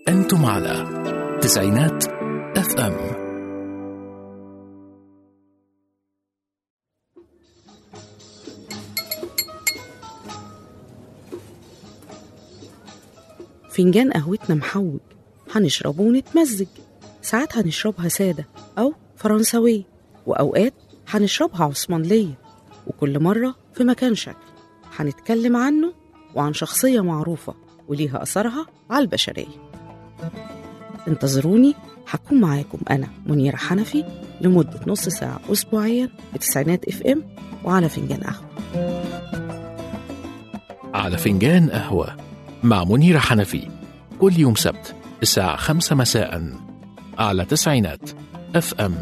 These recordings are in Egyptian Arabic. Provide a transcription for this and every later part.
أنتم على تسعينات اف ام فنجان قهوتنا محوج هنشربه ونتمزج ساعات هنشربها سادة أو فرنساوية وأوقات هنشربها عثمانلية وكل مرة في مكان شكل هنتكلم عنه وعن شخصية معروفة وليها أثرها على البشرية انتظروني هكون معاكم أنا منيرة حنفي لمدة نص ساعة أسبوعيا بتسعينات اف ام وعلى فنجان قهوة على فنجان قهوة مع منيرة حنفي كل يوم سبت الساعة خمسة مساء على تسعينات اف ام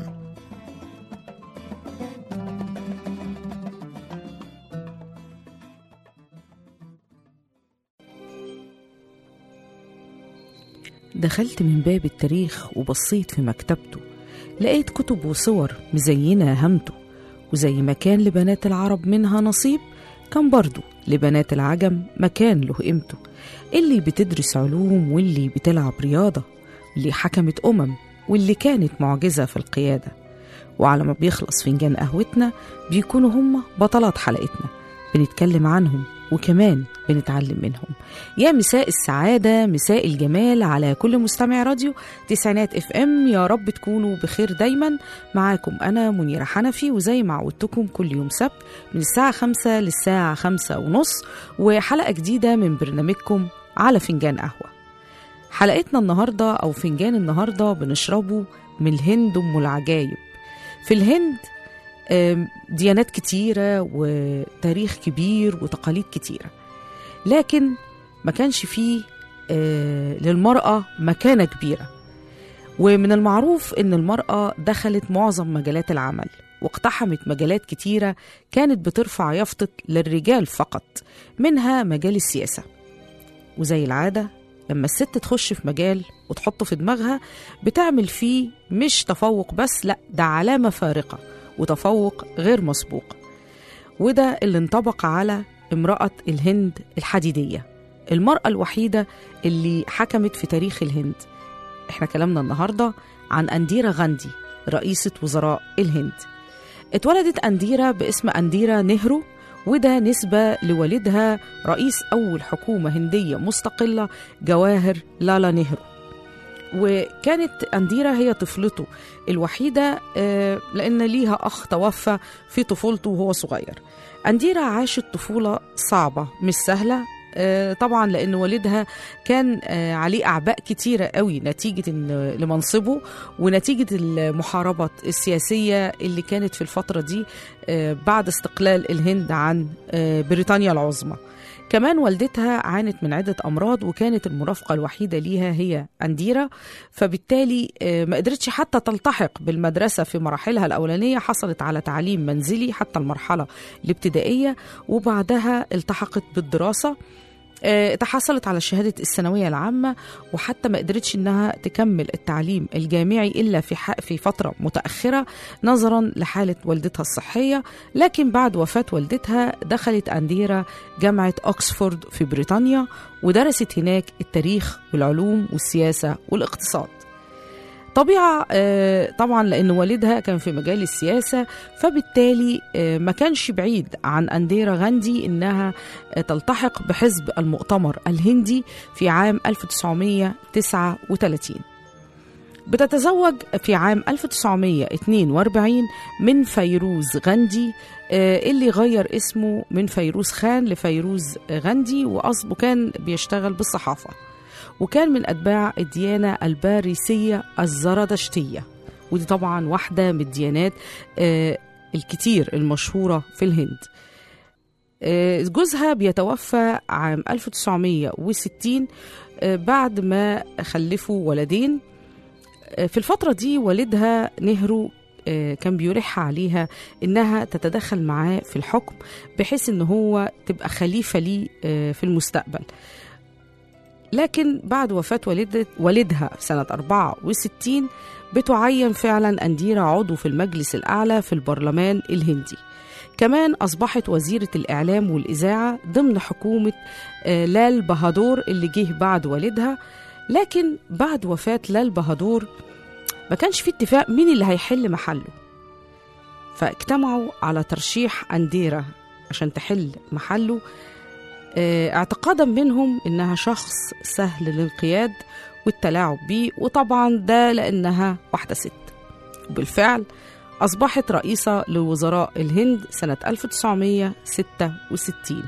دخلت من باب التاريخ وبصيت في مكتبته لقيت كتب وصور مزينة هامته وزي ما كان لبنات العرب منها نصيب كان برضو لبنات العجم مكان له قيمته اللي بتدرس علوم واللي بتلعب رياضة واللي حكمت أمم واللي كانت معجزة في القيادة وعلى ما بيخلص فنجان قهوتنا بيكونوا هم بطلات حلقتنا بنتكلم عنهم وكمان بنتعلم منهم يا مساء السعادة مساء الجمال على كل مستمع راديو تسعينات اف ام يا رب تكونوا بخير دايما معاكم أنا منيرة حنفي وزي ما عودتكم كل يوم سبت من الساعة خمسة للساعة خمسة ونص وحلقة جديدة من برنامجكم على فنجان قهوة حلقتنا النهاردة أو فنجان النهاردة بنشربه من الهند أم العجايب في الهند آم، ديانات كتيرة وتاريخ كبير وتقاليد كتيرة لكن ما كانش فيه آه، للمرأة مكانة كبيرة ومن المعروف إن المرأة دخلت معظم مجالات العمل واقتحمت مجالات كتيرة كانت بترفع يافطة للرجال فقط منها مجال السياسة وزي العادة لما الست تخش في مجال وتحطه في دماغها بتعمل فيه مش تفوق بس لا ده علامة فارقة وتفوق غير مسبوق وده اللي انطبق على امرأة الهند الحديدية المرأة الوحيدة اللي حكمت في تاريخ الهند احنا كلامنا النهاردة عن أنديرا غاندي رئيسة وزراء الهند اتولدت أنديرا باسم أنديرا نهرو وده نسبة لوالدها رئيس أول حكومة هندية مستقلة جواهر لالا نهرو وكانت أنديرا هي طفلته الوحيدة آه، لأن ليها أخ توفى في طفولته وهو صغير أنديرا عاشت طفولة صعبة مش سهلة آه، طبعا لأن والدها كان آه، عليه أعباء كتيرة قوي نتيجة إن لمنصبه ونتيجة المحاربات السياسية اللي كانت في الفترة دي آه، بعد استقلال الهند عن آه، بريطانيا العظمى كمان والدتها عانت من عدة أمراض وكانت المرافقة الوحيدة ليها هي أنديرا فبالتالي آه، ما قدرتش حتى تلتحق بالمدرسة في مراحلها الأولانية حصلت على تعليم منزلي حتى المرحلة الابتدائية وبعدها التحقت بالدراسة آه، تحصلت على شهادة الثانوية العامة وحتى ما قدرتش إنها تكمل التعليم الجامعي إلا في ح- في فترة متأخرة نظرا لحالة والدتها الصحية لكن بعد وفاة والدتها دخلت أنديرا جامعة أكسفورد في بريطانيا ودرست هناك التاريخ والعلوم والسياسة والاقتصاد طبيعة آه، طبعا لأن والدها كان في مجال السياسة فبالتالي آه، ما كانش بعيد عن أنديرا غاندي إنها آه، تلتحق بحزب المؤتمر الهندي في عام 1939 بتتزوج في عام 1942 من فيروز غاندي آه، اللي غير اسمه من فيروز خان لفيروز غاندي وأصله كان بيشتغل بالصحافة وكان من أتباع الديانة الباريسية الزرادشتية ودي طبعا واحدة من الديانات آه، الكتير المشهورة في الهند آه، جوزها بيتوفى عام 1960 آه، بعد ما خلفوا ولدين آه، في الفترة دي والدها نهرو آه، كان بيلح عليها انها تتدخل معاه في الحكم بحيث ان هو تبقى خليفه ليه آه، في المستقبل لكن بعد وفاة والدة والدها سنة 64 بتعين فعلا أنديرا عضو في المجلس الأعلى في البرلمان الهندي كمان أصبحت وزيرة الإعلام والإذاعة ضمن حكومة آه، لال بهادور اللي جه بعد والدها لكن بعد وفاة لال بهادور ما كانش في اتفاق مين اللي هيحل محله فاجتمعوا على ترشيح أنديرة عشان تحل محله آه، اعتقادا منهم إنها شخص سهل الانقياد والتلاعب بيه وطبعا ده لأنها واحدة ست وبالفعل أصبحت رئيسة لوزراء الهند سنة 1966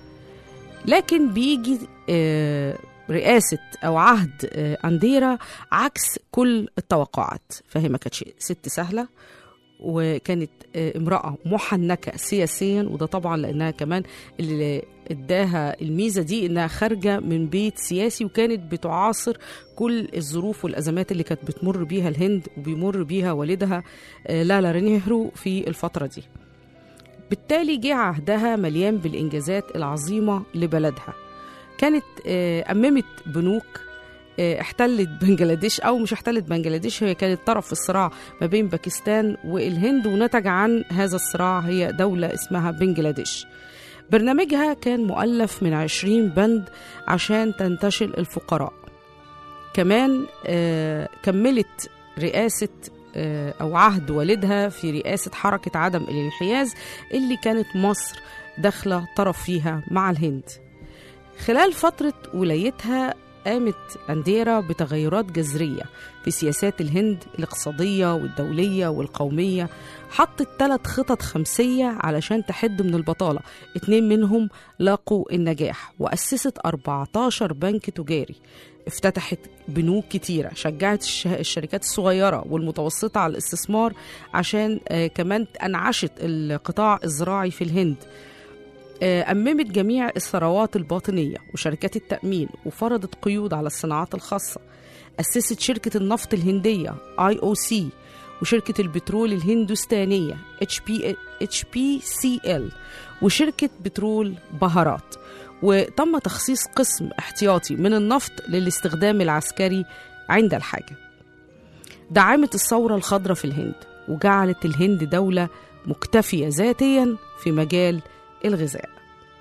لكن بيجي آه، رئاسة أو عهد آه، أنديرا عكس كل التوقعات فهي ما كانتش ست سهلة وكانت آه، امرأة محنكة سياسيا وده طبعا لأنها كمان اللي اداها الميزة دي إنها خارجة من بيت سياسي وكانت بتعاصر كل الظروف والأزمات اللي كانت بتمر بيها الهند وبيمر بيها والدها آه، لالا نهرو في الفترة دي بالتالي جه عهدها مليان بالإنجازات العظيمة لبلدها كانت آه، أممت بنوك آه، احتلت بنجلاديش أو مش احتلت بنجلاديش هي كانت طرف في الصراع ما بين باكستان والهند ونتج عن هذا الصراع هي دولة اسمها بنجلاديش برنامجها كان مؤلف من 20 بند عشان تنتشل الفقراء كمان آه، كملت رئاسة آه، أو عهد والدها في رئاسة حركة عدم الانحياز اللي كانت مصر داخلة طرف فيها مع الهند خلال فترة ولايتها قامت أنديرا بتغيرات جذرية في سياسات الهند الاقتصادية والدولية والقومية حطت ثلاث خطط خمسية علشان تحد من البطالة اتنين منهم لاقوا النجاح وأسست 14 بنك تجاري افتتحت بنوك كتيرة شجعت الش- الشركات الصغيرة والمتوسطة على الاستثمار عشان آه، كمان أنعشت القطاع الزراعي في الهند آه، أممت جميع الثروات الباطنية وشركات التأمين وفرضت قيود على الصناعات الخاصة أسست شركة النفط الهندية IOC وشركة البترول الهندوستانية HP HPCL وشركة بترول بهارات وتم تخصيص قسم احتياطي من النفط للاستخدام العسكري عند الحاجة دعمت الثورة الخضراء في الهند وجعلت الهند دولة مكتفية ذاتيا في مجال الغذاء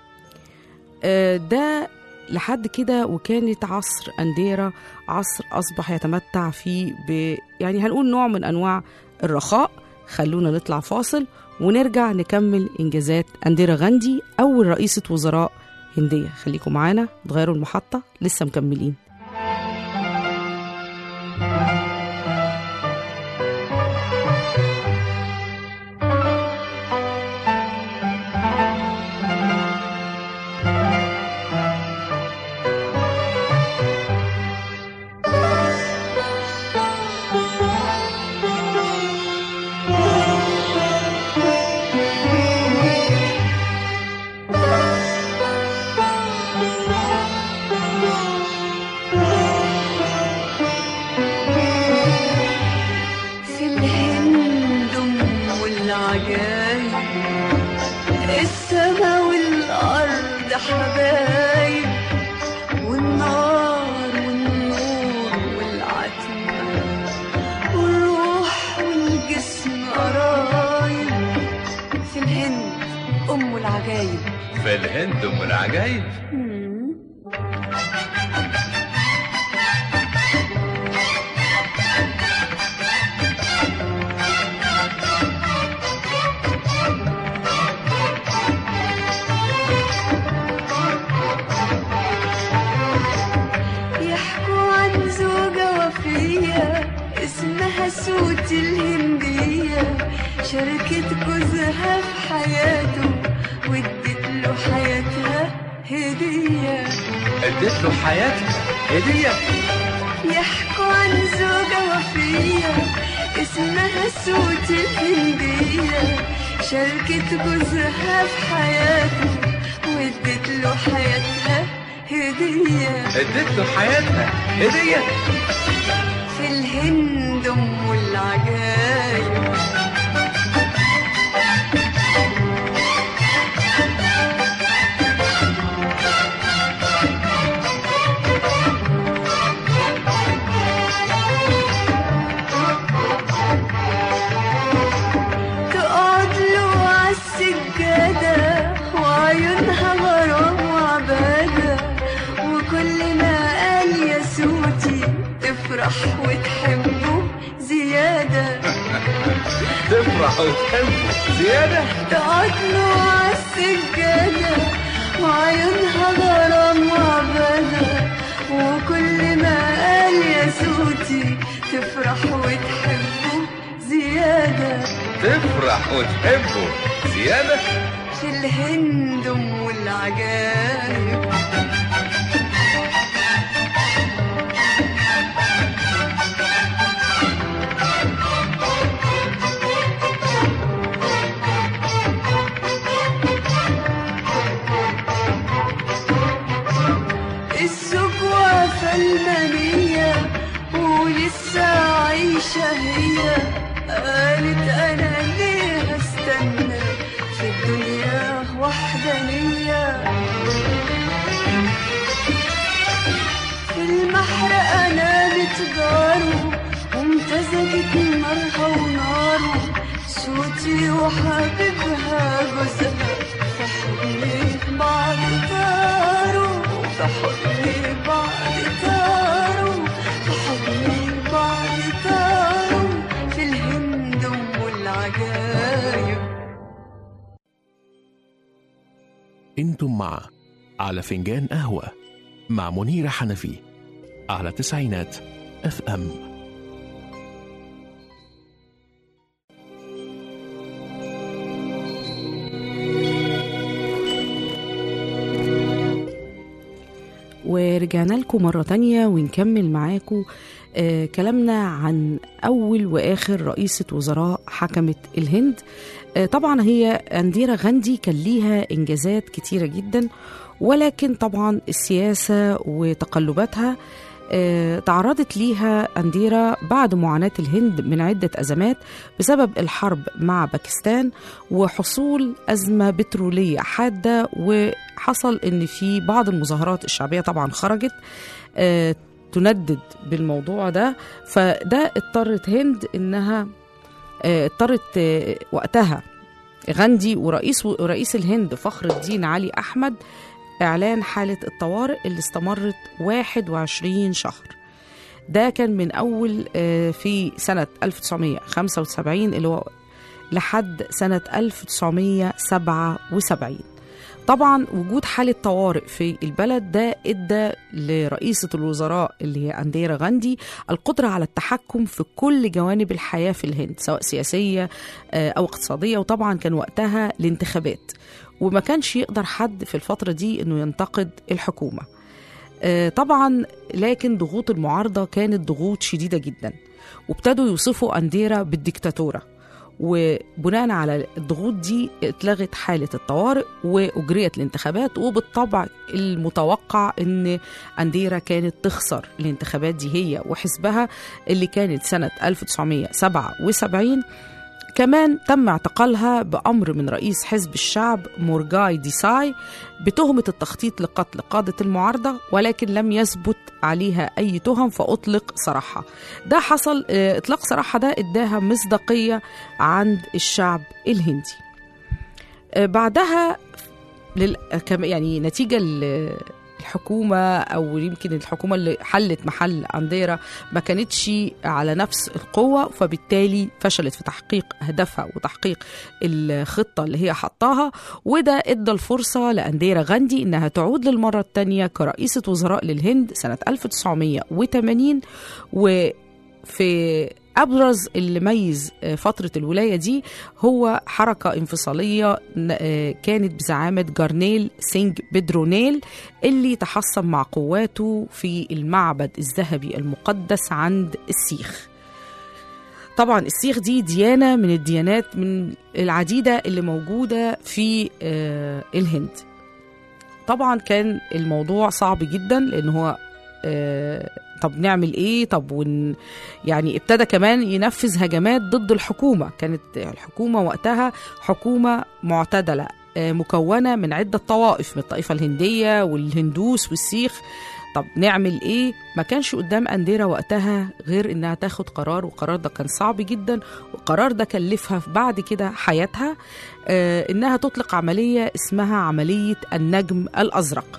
آه، ده لحد كده وكانت عصر أنديرا عصر أصبح يتمتع فيه ب يعني هنقول نوع من أنواع الرخاء خلونا نطلع فاصل ونرجع نكمل إنجازات أنديرا غاندي أول رئيسة وزراء هندية خليكم معانا تغيروا المحطة لسه مكملين في الهند ام العجايب السما والارض حبايب والنار والنور والعتمة والروح والجسم قرايب في الهند ام العجايب في الهند ام العجايب يحكوا عن زوجة وفية اسمها سوت الهندية شاركت جوزها في حياته وادت له حياتها هدية اديت له حياتها هديه يحكوا عن زوجة وفية اسمها سوت الهندية شاركت جوزها في حياته وادت له حياتها هدية اديت له حياتها هديه في الهند ام العجايب تقعد له عالسجادة وعيونها غرام وعبادة وكل ما قال يا سوتي تفرح وتحبه زيادة تفرح وتحبه زيادة تقعد له عالسجادة وعيونها غرام وعبادة وكل ما قال يا سوتي تفرح وتحبه زيادة تفرح وتحبه زيادة في الهند ام العجائب السجوة فالمنية ولسه عايشة هي قالت أنا ليه استنى في الدنيا وحدانية في المحرقة نامت جاره وامتزجت نارها وناره صوتي وحبيبها جوزها في حضني بعد طاروا في حضني بعد طاروا في حضني بعد طاروا في الهند ام العجايب انتم مع على فنجان قهوة مع منيرة حنفي على تسعينات اف ام ورجعنا لكم مرة تانية ونكمل معاكم آه كلامنا عن أول وآخر رئيسة وزراء حكمت الهند آه طبعا هي أنديرا غاندي كان ليها إنجازات كتيرة جدا ولكن طبعا السياسة وتقلباتها آه، تعرضت ليها أنديرا بعد معاناة الهند من عدة أزمات بسبب الحرب مع باكستان وحصول أزمة بترولية حادة وحصل إن في بعض المظاهرات الشعبية طبعا خرجت آه، تندد بالموضوع ده فده اضطرت هند إنها آه، اضطرت آه، وقتها غاندي ورئيس رئيس الهند فخر الدين علي أحمد إعلان حالة الطوارئ اللي استمرت 21 شهر ده كان من أول آه، في سنة 1975 اللي هو لحد سنة 1977 طبعا وجود حالة طوارئ في البلد ده ادى لرئيسة الوزراء اللي هي أنديرا غاندي القدرة على التحكم في كل جوانب الحياة في الهند سواء سياسية آه، أو اقتصادية وطبعا كان وقتها الانتخابات وما كانش يقدر حد في الفترة دي انه ينتقد الحكومة آه، طبعا لكن ضغوط المعارضة كانت ضغوط شديدة جدا وابتدوا يوصفوا أنديرا بالديكتاتورة وبناء على الضغوط دي اتلغت حالة الطوارئ وأجريت الانتخابات وبالطبع المتوقع أن أنديرا كانت تخسر الانتخابات دي هي وحزبها اللي كانت سنة 1977 كمان تم اعتقالها بأمر من رئيس حزب الشعب مورجاي ديساي بتهمة التخطيط لقتل قادة المعارضة ولكن لم يثبت عليها أي تهم فأطلق سراحها ده حصل اه، إطلاق سراحها ده إداها مصداقية عند الشعب الهندي اه، بعدها لل... كم- يعني نتيجة ل- الحكومة أو يمكن الحكومة اللي حلت محل أنديرا ما كانتش على نفس القوة فبالتالي فشلت في تحقيق هدفها وتحقيق الخطة اللي هي حطاها وده ادى الفرصة لأنديرا غاندي إنها تعود للمرة الثانية كرئيسة وزراء للهند سنة 1980 وفي أبرز اللي ميز آه، فترة الولاية دي هو حركة انفصالية ن- آه، كانت بزعامة جارنيل سينج بدرونيل اللي تحصن مع قواته في المعبد الذهبي المقدس عند السيخ طبعا السيخ دي ديانة من الديانات من العديدة اللي موجودة في آه، الهند طبعا كان الموضوع صعب جدا لان هو آه، طب نعمل ايه طب ون يعني ابتدى كمان ينفذ هجمات ضد الحكومه كانت الحكومه وقتها حكومه معتدله آه، مكونه من عده طوائف من الطائفه الهنديه والهندوس والسيخ طب نعمل ايه ما كانش قدام انديرا وقتها غير انها تاخد قرار والقرار ده كان صعب جدا والقرار ده كلفها في بعد كده حياتها آه انها تطلق عمليه اسمها عمليه النجم الازرق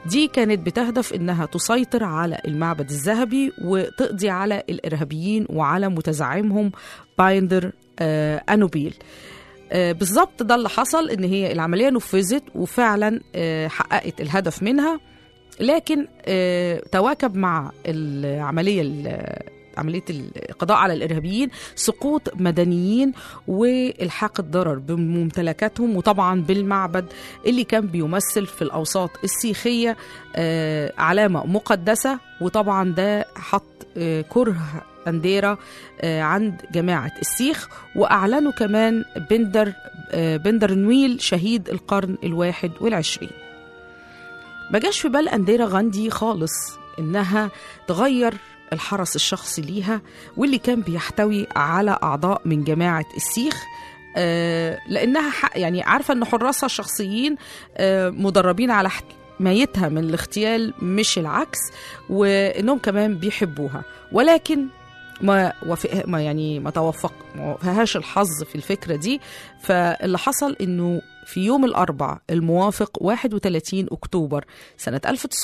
دي كانت بتهدف إنها تسيطر على المعبد الذهبي وتقضي على الإرهابيين وعلى متزعمهم بايندر آه أنوبيل آه، بالظبط ده اللي حصل ان هي العمليه نفذت وفعلا آه، حققت الهدف منها لكن آه، تواكب مع العمليه ال- عمليه القضاء على الارهابيين سقوط مدنيين والحاق الضرر بممتلكاتهم وطبعا بالمعبد اللي كان بيمثل في الاوساط السيخيه آه، علامه مقدسه وطبعا ده حط آه، كره أنديرا آه، عند جماعة السيخ وأعلنوا كمان بندر آه، بندر نويل شهيد القرن الواحد والعشرين ما جاش في بال أنديرا غاندي خالص إنها تغير الحرس الشخصي ليها واللي كان بيحتوي على أعضاء من جماعة السيخ آه، لأنها حق يعني عارفة إن حراسها الشخصيين آه، مدربين على حمايتها من الاغتيال مش العكس وإنهم كمان بيحبوها ولكن ما وفق ما يعني ما توفق ما وفقهاش الحظ في الفكره دي فاللي حصل انه في يوم الأربع الموافق 31 أكتوبر سنة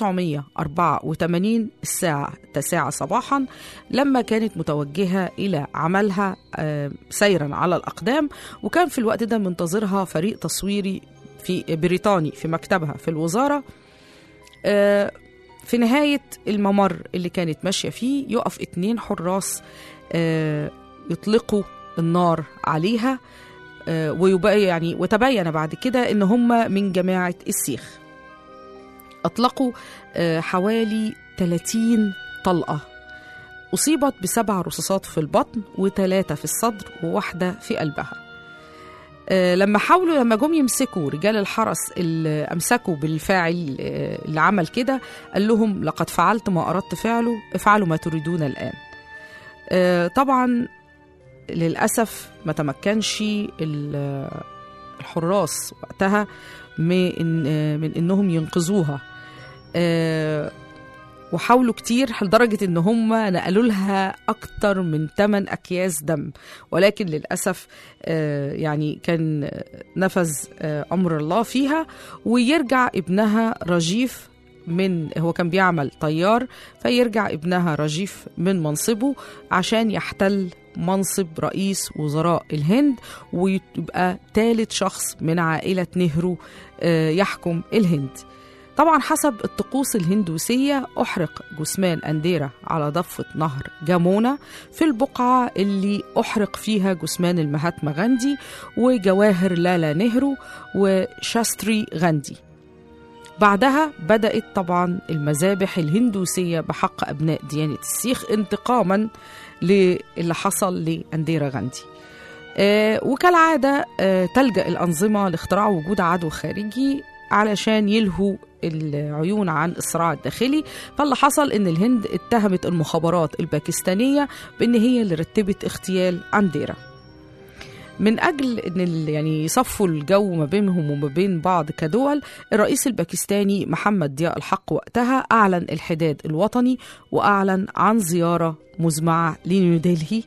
1984 الساعة 9 صباحا لما كانت متوجهة إلى عملها آه، سيرا على الأقدام وكان في الوقت ده منتظرها فريق تصويري في بريطاني في مكتبها في الوزارة آه، في نهاية الممر اللي كانت ماشية فيه يقف اتنين حراس آه، يطلقوا النار عليها آه، ويبقى يعني وتبين بعد كده ان هم من جماعة السيخ اطلقوا آه، حوالي 30 طلقة أصيبت بسبع رصاصات في البطن وثلاثة في الصدر وواحدة في قلبها آه، لما حاولوا لما جم يمسكوا رجال الحرس اللي امسكوا بالفاعل آه، اللي عمل كده قال لهم لقد فعلت ما اردت فعله افعلوا ما تريدون الان آه، طبعا للاسف ما تمكنش ال- الحراس وقتها من آه، من انهم ينقذوها آه، وحاولوا كتير لدرجة إن هم نقلوا لها أكتر من 8 أكياس دم ولكن للأسف آه، يعني كان آه، نفذ آه، أمر الله فيها ويرجع ابنها رجيف من هو كان بيعمل طيار فيرجع ابنها رجيف من منصبه عشان يحتل منصب رئيس وزراء الهند ويبقى ثالث شخص من عائلة نهرو آه، يحكم الهند طبعا حسب الطقوس الهندوسية أحرق جثمان أنديرا على ضفة نهر جامونا في البقعة اللي أحرق فيها جثمان المهاتما غاندي وجواهر لالا نهرو وشاستري غاندي بعدها بدأت طبعا المذابح الهندوسية بحق أبناء ديانة السيخ انتقاما للي حصل لأنديرا غاندي آه وكالعادة آه تلجأ الأنظمة لاختراع وجود عدو خارجي علشان يلهوا العيون عن الصراع الداخلي فاللي حصل ان الهند اتهمت المخابرات الباكستانية بان هي اللي رتبت اغتيال أنديرا من اجل ان ال- يعني يصفوا الجو ما بينهم وما بين بعض كدول الرئيس الباكستاني محمد ضياء الحق وقتها اعلن الحداد الوطني واعلن عن زياره مزمعه لنيودلهي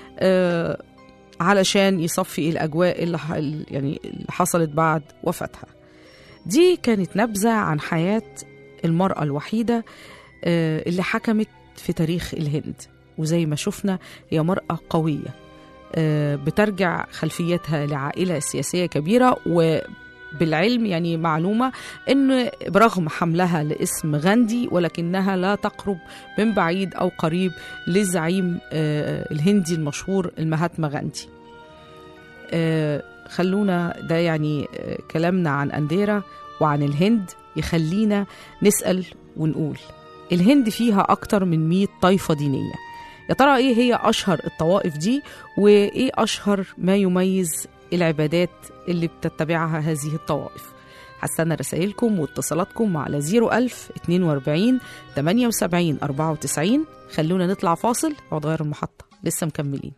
آه علشان يصفي الاجواء اللي ح- يعني اللي حصلت بعد وفاتها دي كانت نبذه عن حياه المراه الوحيده آه اللي حكمت في تاريخ الهند وزي ما شفنا هي مراه قويه آه، بترجع خلفيتها لعائلة سياسية كبيرة وبالعلم يعني معلومة أن برغم حملها لاسم غاندي ولكنها لا تقرب من بعيد أو قريب للزعيم آه، الهندي المشهور المهاتما غاندي آه، خلونا ده يعني آه، كلامنا عن أنديرا وعن الهند يخلينا نسأل ونقول الهند فيها أكتر من 100 طائفة دينية يا ترى ايه هي اشهر الطوائف دي وايه اشهر ما يميز العبادات اللي بتتبعها هذه الطوائف هستنى رسائلكم واتصالاتكم على 01000 42 78 94 خلونا نطلع فاصل وتغير المحطة لسه مكملين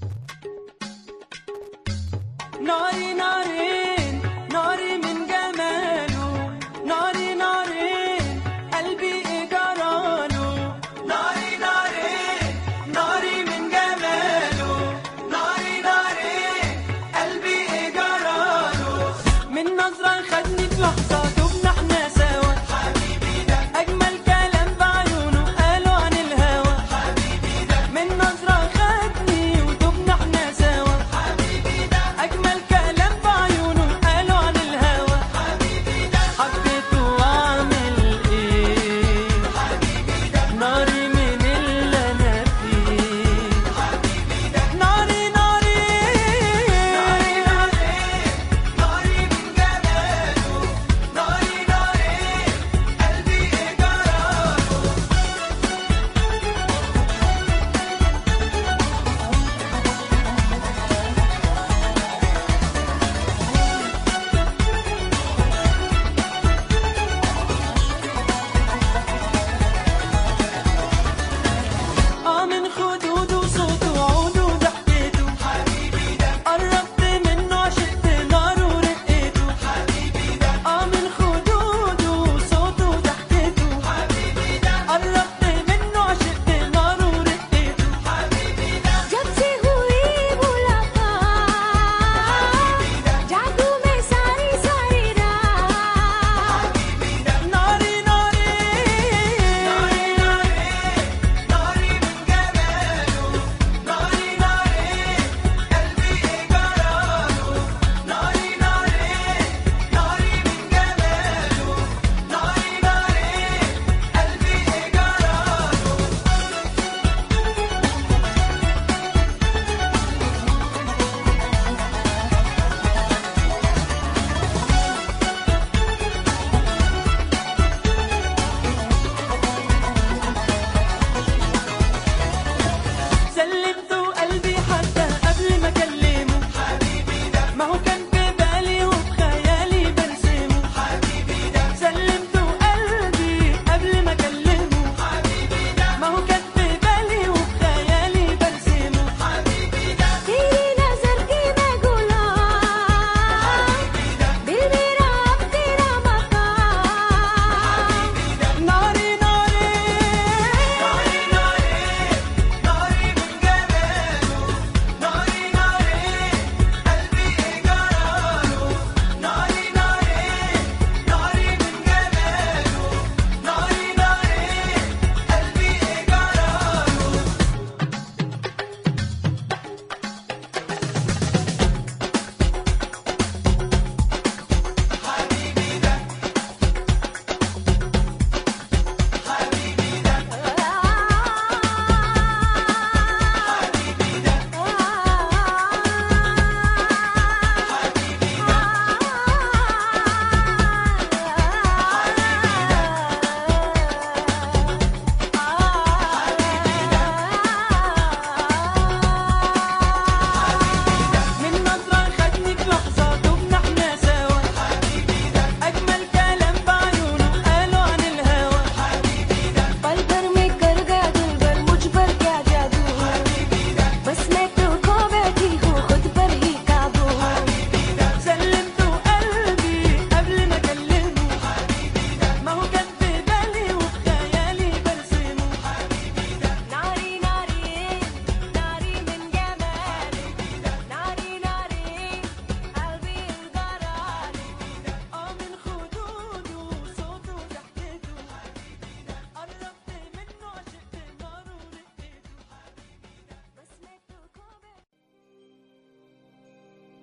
ناري نارين ناري من جماله ناري نارين قلبي إجراله ناري نارين ناري من جماله ناري نارين قلبي إجراله من نظرة خدني في لحظة دبنا احنا سوا حبيبي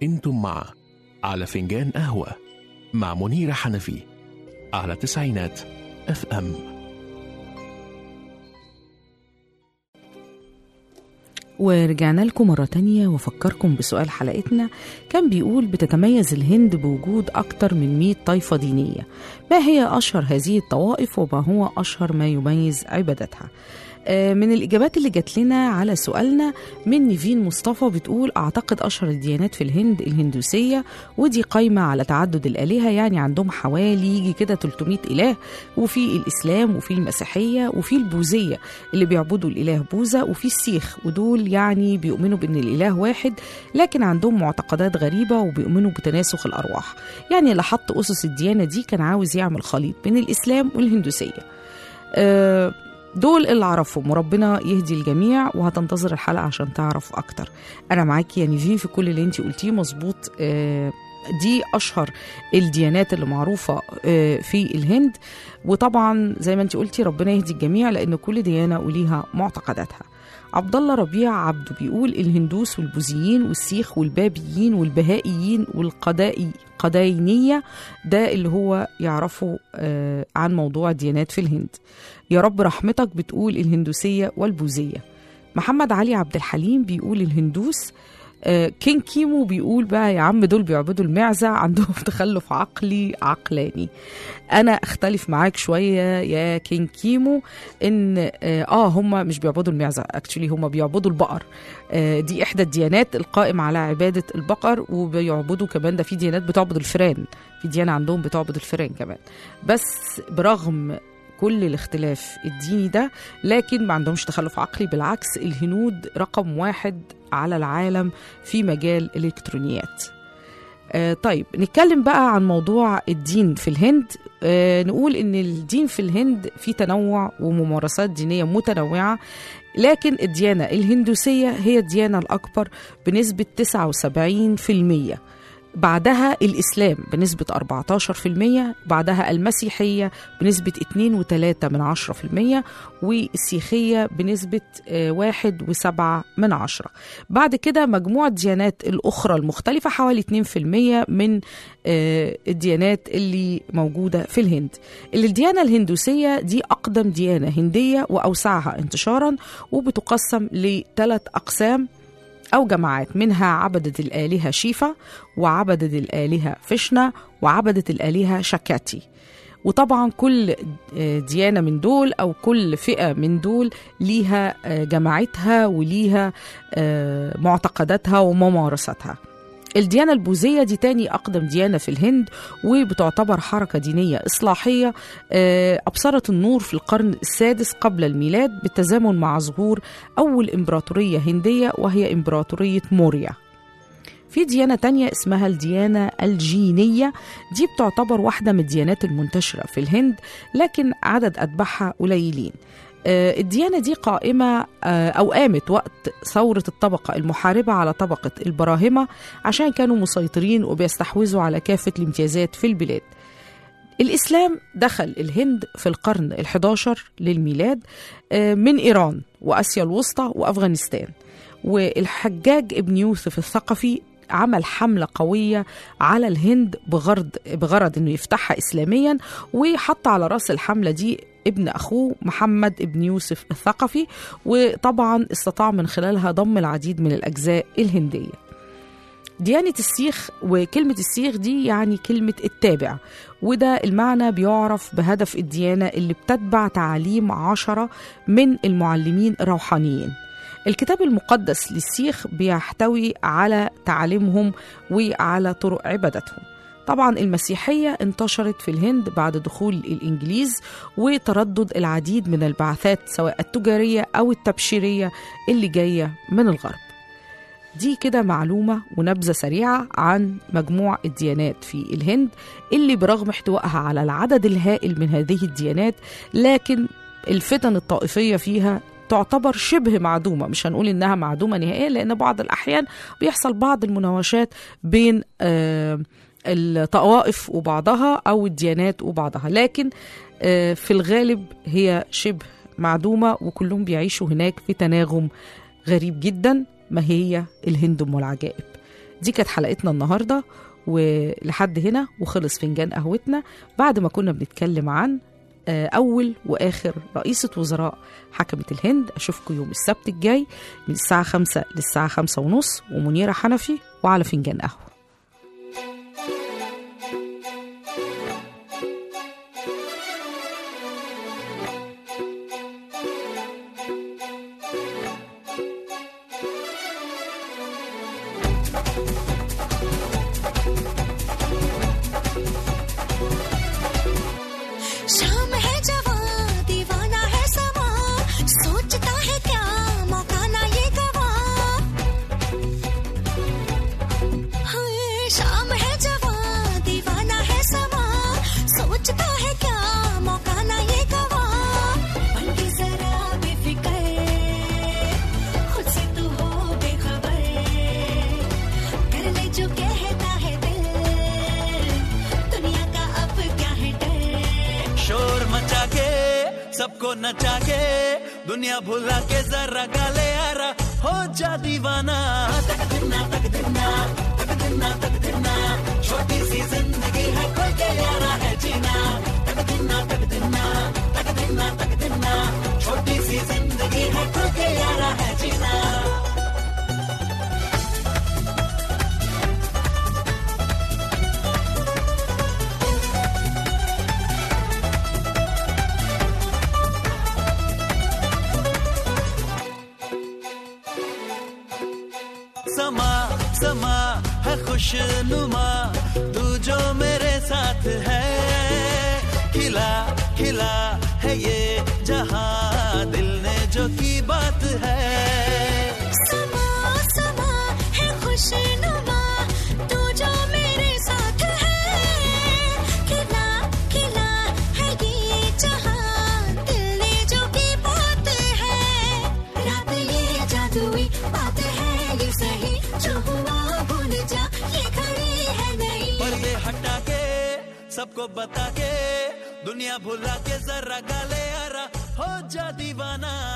انتم مع على فنجان قهوة مع منيرة حنفي على تسعينات اف ام ورجعنا لكم مرة تانية وفكركم بسؤال حلقتنا كان بيقول بتتميز الهند بوجود أكتر من 100 طائفة دينية ما هي أشهر هذه الطوائف وما هو أشهر ما يميز عبادتها آه، من الإجابات اللي جات لنا على سؤالنا من نيفين مصطفى بتقول أعتقد أشهر الديانات في الهند الهندوسية ودي قايمة على تعدد الآلهة يعني عندهم حوالي يجي كده 300 إله وفي الإسلام وفي المسيحية وفي البوذية اللي بيعبدوا الإله بوذا وفي السيخ ودول يعني بيؤمنوا بأن الإله واحد لكن عندهم معتقدات غريبة وبيؤمنوا بتناسخ الأرواح يعني اللي حط أسس الديانة دي كان عاوز يعمل خليط بين الإسلام والهندوسية آه، دول اللي اعرفهم وربنا يهدي الجميع وهتنتظر الحلقه عشان تعرف اكتر انا معاكي يا نيفين في كل اللي انت قلتيه مظبوط آه، دي اشهر الديانات اللي معروفه آه، في الهند وطبعا زي ما انت قلتي ربنا يهدي الجميع لان كل ديانه وليها معتقداتها عبد الله ربيع عبده بيقول الهندوس والبوذيين والسيخ والبابيين والبهائيين والقدائي قداينية ده اللي هو يعرفه آه، عن موضوع الديانات في الهند يا رب رحمتك بتقول الهندوسية والبوذية محمد علي عبد الحليم بيقول الهندوس آه، كين كيمو بيقول بقى يا عم دول بيعبدوا المعزة عندهم تخلف عقلي عقلاني انا اختلف معاك شويه يا كين كيمو ان اه آه، هم مش بيعبدوا المعزه اكشلي هم بيعبدوا البقر آه دي احدى الديانات القائمه على عباده البقر وبيعبدوا كمان ده في ديانات بتعبد الفئران في ديانه عندهم بتعبد الفئران كمان بس برغم كل الاختلاف الديني ده لكن ما عندهمش تخلف عقلي بالعكس الهنود رقم واحد على العالم في مجال الالكترونيات آه طيب نتكلم بقى عن موضوع الدين في الهند آه نقول ان الدين في الهند فيه تنوع وممارسات دينيه متنوعه لكن الديانه الهندوسيه هي الديانه الاكبر بنسبه 79% بعدها الإسلام بنسبة 14% بعدها المسيحية بنسبة 2.3 من 10% والسيخية بنسبة آه، واحد وسبعة من عشرة بعد كده مجموعة الديانات الأخرى المختلفة حوالي 2% من آه، الديانات اللي موجودة في الهند الديانة الهندوسية دي أقدم ديانة هندية وأوسعها انتشارا وبتقسم لثلاث أقسام أو جماعات منها عبدت الآلهة شيفا وعبدت الآلهة فيشنا وعبدت الآلهة شاكاتي وطبعا كل آه، ديانة من دول أو كل فئة من دول ليها آه، جماعتها وليها آه، معتقداتها وممارساتها الديانة البوذية دي تاني أقدم ديانة في الهند وبتعتبر حركة دينية إصلاحية آه، أبصرت النور في القرن السادس قبل الميلاد بالتزامن مع ظهور أول إمبراطورية هندية وهي إمبراطورية موريا في ديانة تانية اسمها الديانة الجينية دي بتعتبر واحدة من الديانات المنتشرة في الهند لكن عدد أتباعها قليلين آه، الديانة دي قائمة آه، أو قامت وقت ثورة الطبقة المحاربة على طبقة البراهمة عشان كانوا مسيطرين وبيستحوذوا على كافة الامتيازات في البلاد الإسلام دخل الهند في القرن ال11 للميلاد آه، من إيران وآسيا الوسطى وأفغانستان والحجاج ابن يوسف الثقفي عمل حملة قوية على الهند بغرض بغرض انه يفتحها اسلاميا وحط على راس الحملة دي ابن اخوه محمد ابن يوسف الثقفي وطبعا استطاع من خلالها ضم العديد من الاجزاء الهنديه ديانة السيخ وكلمة السيخ دي يعني كلمة التابع وده المعنى بيعرف بهدف الديانة اللي بتتبع تعاليم عشرة من المعلمين الروحانيين الكتاب المقدس للسيخ بيحتوي على تعاليمهم وعلى طرق عبادتهم طبعا المسيحية انتشرت في الهند بعد دخول الإنجليز وتردد العديد من البعثات سواء التجارية أو التبشيرية اللي جاية من الغرب دي كده معلومة ونبذة سريعة عن مجموع الديانات في الهند اللي برغم احتوائها على العدد الهائل من هذه الديانات لكن الفتن الطائفية فيها تعتبر شبه معدومة مش هنقول إنها معدومة نهائيا لأن بعض الأحيان بيحصل بعض المناوشات بين آه الطوائف وبعضها أو الديانات وبعضها لكن آه في الغالب هي شبه معدومة وكلهم بيعيشوا هناك في تناغم غريب جدا ما هي الهند أم العجائب دي كانت حلقتنا النهاردة ولحد هنا وخلص فنجان قهوتنا بعد ما كنا بنتكلم عن آه، أول وآخر رئيسة وزراء حكمت الهند أشوفكم يوم السبت الجاي من الساعة خمسة للساعة خمسة ونص ومنيرة حنفي وعلى فنجان قهوة शाम है जवां दीवाना है समा सोचता है क्या मौका ना ये गवा हाय, शाम है जवां दीवाना है समा सोचता है क्या मौका ना ये गवा बन के जरा बेफिक्र खुद से तू हो बेखबर कर ले जो कहता है दिल दुनिया का अब क्या है डर शोर मचा के सबको नचा के दुनिया भुला के जरा गाले यारा हो जा दीवाना तक दिना तक दिना तक दिना तक दिना छोटी सी जिंदगी है कोई के यारा है जीना तक दिना तक दिना तक दिना तक दिना छोटी सी जिंदगी है कोई के यारा है जीना समा समा है खुशनुमा तू जो मेरे साथ है खिला खिला है ये जहां दिल ने जो की बात है समा समा है खुशनुमा तू जो मेरे साथ है खिला खिला है ये जहां दिल ने जो की बात है रात ये जादुई बात है ये सही जो हुआ भूल जा ये खड़ी है नहीं पर्दे हटा के सबको बता के दुनिया भुला के जरा गाले यारा हो जा दीवाना